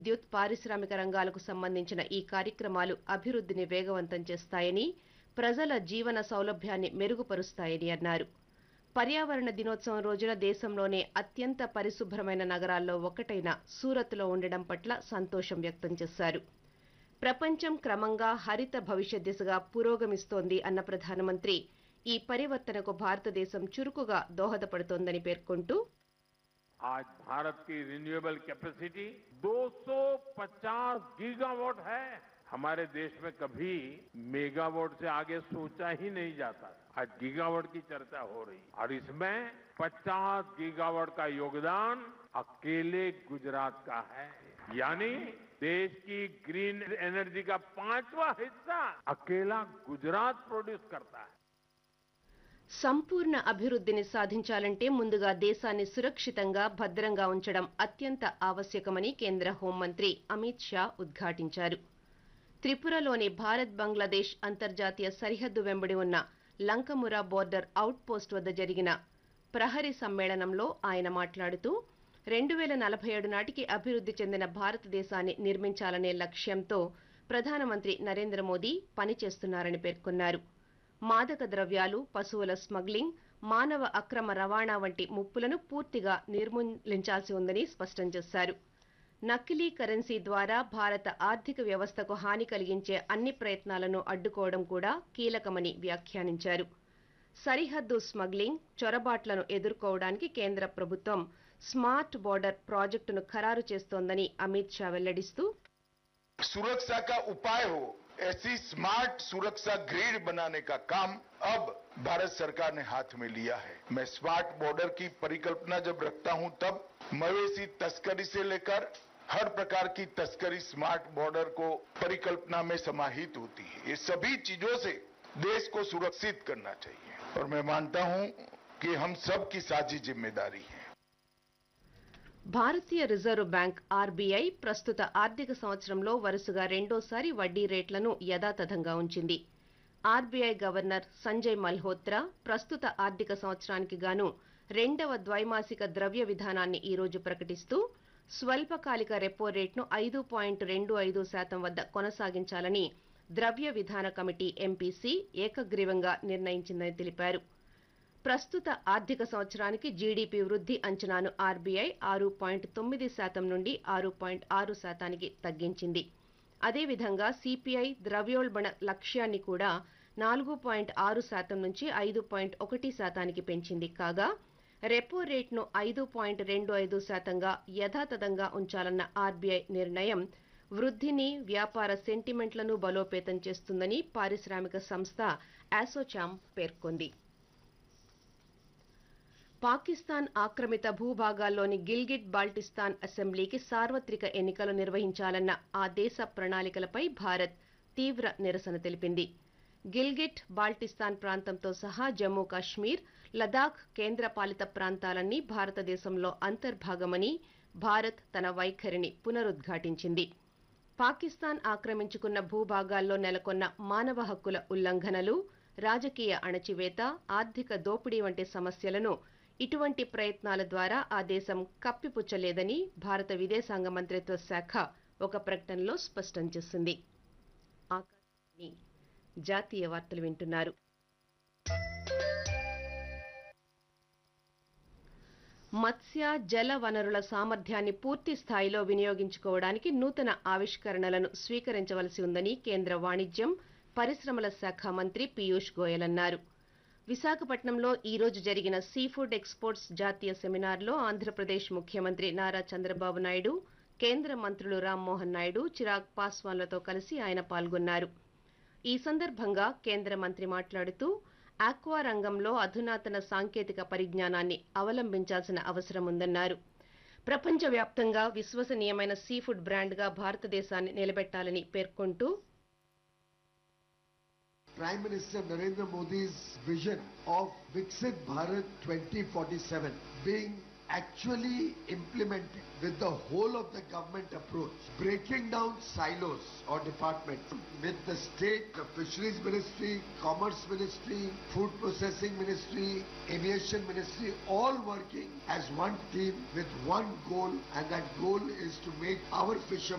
విద్యుత్ పారిశ్రామిక రంగాలకు సంబంధించిన ఈ కార్యక్రమాలు అభివృద్ధిని వేగవంతం చేస్తాయని ప్రజల జీవన సౌలభ్యాన్ని మెరుగుపరుస్తాయని అన్నారు పర్యావరణ దినోత్సవం రోజున దేశంలోనే అత్యంత పరిశుభ్రమైన నగరాల్లో ఒకటైన సూరత్లో ఉండడం పట్ల సంతోషం వ్యక్తం చేశారు ప్రపంచం క్రమంగా హరిత భవిష్యత్ దిశగా పురోగమిస్తోంది అన్న ప్రధానమంత్రి ఈ పరివర్తనకు భారతదేశం చురుకుగా దోహదపడుతోందని పేర్కొంటూ आज भारत की रिन्यूएबल कैपेसिटी 250 गीगावाट है हमारे देश में कभी मेगावाट से आगे सोचा ही नहीं जाता आज गीगावाट की चर्चा हो रही है और इसमें 50 गीगावाट का योगदान अकेले गुजरात का है यानी देश की ग्रीन एनर्जी का पांचवा हिस्सा अकेला गुजरात प्रोड्यूस करता है సంపూర్ణ అభివృద్ధిని సాధించాలంటే ముందుగా దేశాన్ని సురక్షితంగా భద్రంగా ఉంచడం అత్యంత ఆవశ్యకమని కేంద్ర హోంమంత్రి అమిత్ షా ఉద్ఘాటించారు త్రిపురలోని భారత్ బంగ్లాదేశ్ అంతర్జాతీయ సరిహద్దు వెంబడి ఉన్న లంకమురా బోర్డర్ అవుట్ పోస్ట్ వద్ద జరిగిన ప్రహరీ సమ్మేళనంలో ఆయన మాట్లాడుతూ రెండు వేల నలభై ఏడు నాటికి అభివృద్ధి చెందిన భారతదేశాన్ని నిర్మించాలనే లక్ష్యంతో ప్రధానమంత్రి నరేంద్ర మోదీ పనిచేస్తున్నారని పేర్కొన్నారు మాదక ద్రవ్యాలు పశువుల స్మగ్లింగ్ మానవ అక్రమ రవాణా వంటి ముప్పులను పూర్తిగా నిర్మూలించాల్సి ఉందని స్పష్టం చేశారు నకిలీ కరెన్సీ ద్వారా భారత ఆర్థిక వ్యవస్థకు హాని కలిగించే అన్ని ప్రయత్నాలను అడ్డుకోవడం కూడా కీలకమని వ్యాఖ్యానించారు సరిహద్దు స్మగ్లింగ్ చొరబాట్లను ఎదుర్కోవడానికి కేంద్ర ప్రభుత్వం స్మార్ట్ బోర్డర్ ప్రాజెక్టును ఖరారు చేస్తోందని అమిత్ షా వెల్లడిస్తూ सुरक्षा का उपाय हो ऐसी स्मार्ट सुरक्षा ग्रिड बनाने का काम अब भारत सरकार ने हाथ में लिया है मैं स्मार्ट बॉर्डर की परिकल्पना जब रखता हूं तब मवेशी तस्करी से लेकर हर प्रकार की तस्करी स्मार्ट बॉर्डर को परिकल्पना में समाहित होती है ये सभी चीजों से देश को सुरक्षित करना चाहिए और मैं मानता हूं कि हम सब की साझी जिम्मेदारी है భారతీయ రిజర్వ్ బ్యాంక్ ఆర్బీఐ ప్రస్తుత ఆర్థిక సంవత్సరంలో వరుసగా రెండోసారి వడ్డీ రేట్లను యథాతథంగా ఉంచింది ఆర్బీఐ గవర్నర్ సంజయ్ మల్హోత్రా ప్రస్తుత ఆర్థిక సంవత్సరానికి గాను రెండవ ద్వైమాసిక ద్రవ్య విధానాన్ని ఈ రోజు ప్రకటిస్తూ స్వల్పకాలిక రెపో రేట్ను ఐదు పాయింట్ రెండు ఐదు శాతం వద్ద కొనసాగించాలని ద్రవ్య విధాన కమిటీ ఎంపీసీ ఏకగ్రీవంగా నిర్ణయించిందని తెలిపారు ప్రస్తుత ఆర్థిక సంవత్సరానికి జీడీపీ వృద్ధి అంచనాను ఆర్బీఐ ఆరు పాయింట్ తొమ్మిది శాతం నుండి ఆరు పాయింట్ ఆరు శాతానికి తగ్గించింది అదేవిధంగా సిపిఐ ద్రవ్యోల్బణ లక్ష్యాన్ని కూడా నాలుగు పాయింట్ ఆరు శాతం నుంచి ఐదు పాయింట్ ఒకటి శాతానికి పెంచింది కాగా రెపో రేట్ను ఐదు పాయింట్ రెండు ఐదు శాతంగా యథాతథంగా ఉంచాలన్న ఆర్బీఐ నిర్ణయం వృద్ధిని వ్యాపార సెంటిమెంట్లను బలోపేతం చేస్తుందని పారిశ్రామిక సంస్థ ఆసోచామ్ పేర్కొంది పాకిస్తాన్ ఆక్రమిత భూభాగాల్లోని గిల్గిట్ బాల్టిస్తాన్ అసెంబ్లీకి సార్వత్రిక ఎన్నికలు నిర్వహించాలన్న ఆ దేశ ప్రణాళికలపై భారత్ తీవ్ర నిరసన తెలిపింది గిల్గిట్ బాల్టిస్తాన్ ప్రాంతంతో సహా జమ్మూ కాశ్మీర్ లదాఖ్ కేంద్రపాలిత ప్రాంతాలన్నీ భారతదేశంలో అంతర్భాగమని భారత్ తన వైఖరిని పునరుద్ఘాటించింది పాకిస్తాన్ ఆక్రమించుకున్న భూభాగాల్లో నెలకొన్న మానవ హక్కుల ఉల్లంఘనలు రాజకీయ అణచివేత ఆర్థిక దోపిడీ వంటి సమస్యలను ఇటువంటి ప్రయత్నాల ద్వారా ఆ దేశం కప్పిపుచ్చలేదని భారత విదేశాంగ మంత్రిత్వ శాఖ ఒక ప్రకటనలో స్పష్టం చేసింది ఆకాశవాణి జాతీయ వార్తలు వింటున్నారు మత్స్య జల వనరుల సామర్థ్యాన్ని పూర్తి స్థాయిలో వినియోగించుకోవడానికి నూతన ఆవిష్కరణలను స్వీకరించవలసి ఉందని కేంద్ర వాణిజ్యం పరిశ్రమల శాఖ మంత్రి పీయూష్ గోయల్ అన్నారు విశాఖపట్నంలో ఈ రోజు జరిగిన సీ ఫుడ్ ఎక్స్పోర్ట్స్ జాతీయ సెమినార్లో ఆంధ్రప్రదేశ్ ముఖ్యమంత్రి నారా చంద్రబాబు నాయుడు కేంద్ర మంత్రులు రామ్మోహన్ నాయుడు చిరాగ్ పాస్వాన్లతో కలిసి ఆయన పాల్గొన్నారు ఈ సందర్భంగా కేంద్ర మంత్రి మాట్లాడుతూ ఆక్వా రంగంలో అధునాతన సాంకేతిక పరిజ్ఞానాన్ని అవలంబించాల్సిన అవసరం ఉందన్నారు ప్రపంచవ్యాప్తంగా విశ్వసనీయమైన సీ ఫుడ్ బ్రాండ్గా భారతదేశాన్ని నిలబెట్టాలని పేర్కొంటూ Prime Minister Narendra Modi's vision of Viksit Bharat 2047 being actually implemented with the whole of the government approach, breaking down silos or departments with the state, the fisheries ministry, commerce ministry, food processing ministry, aviation ministry, all working as one team with one goal and that goal is to make our fishermen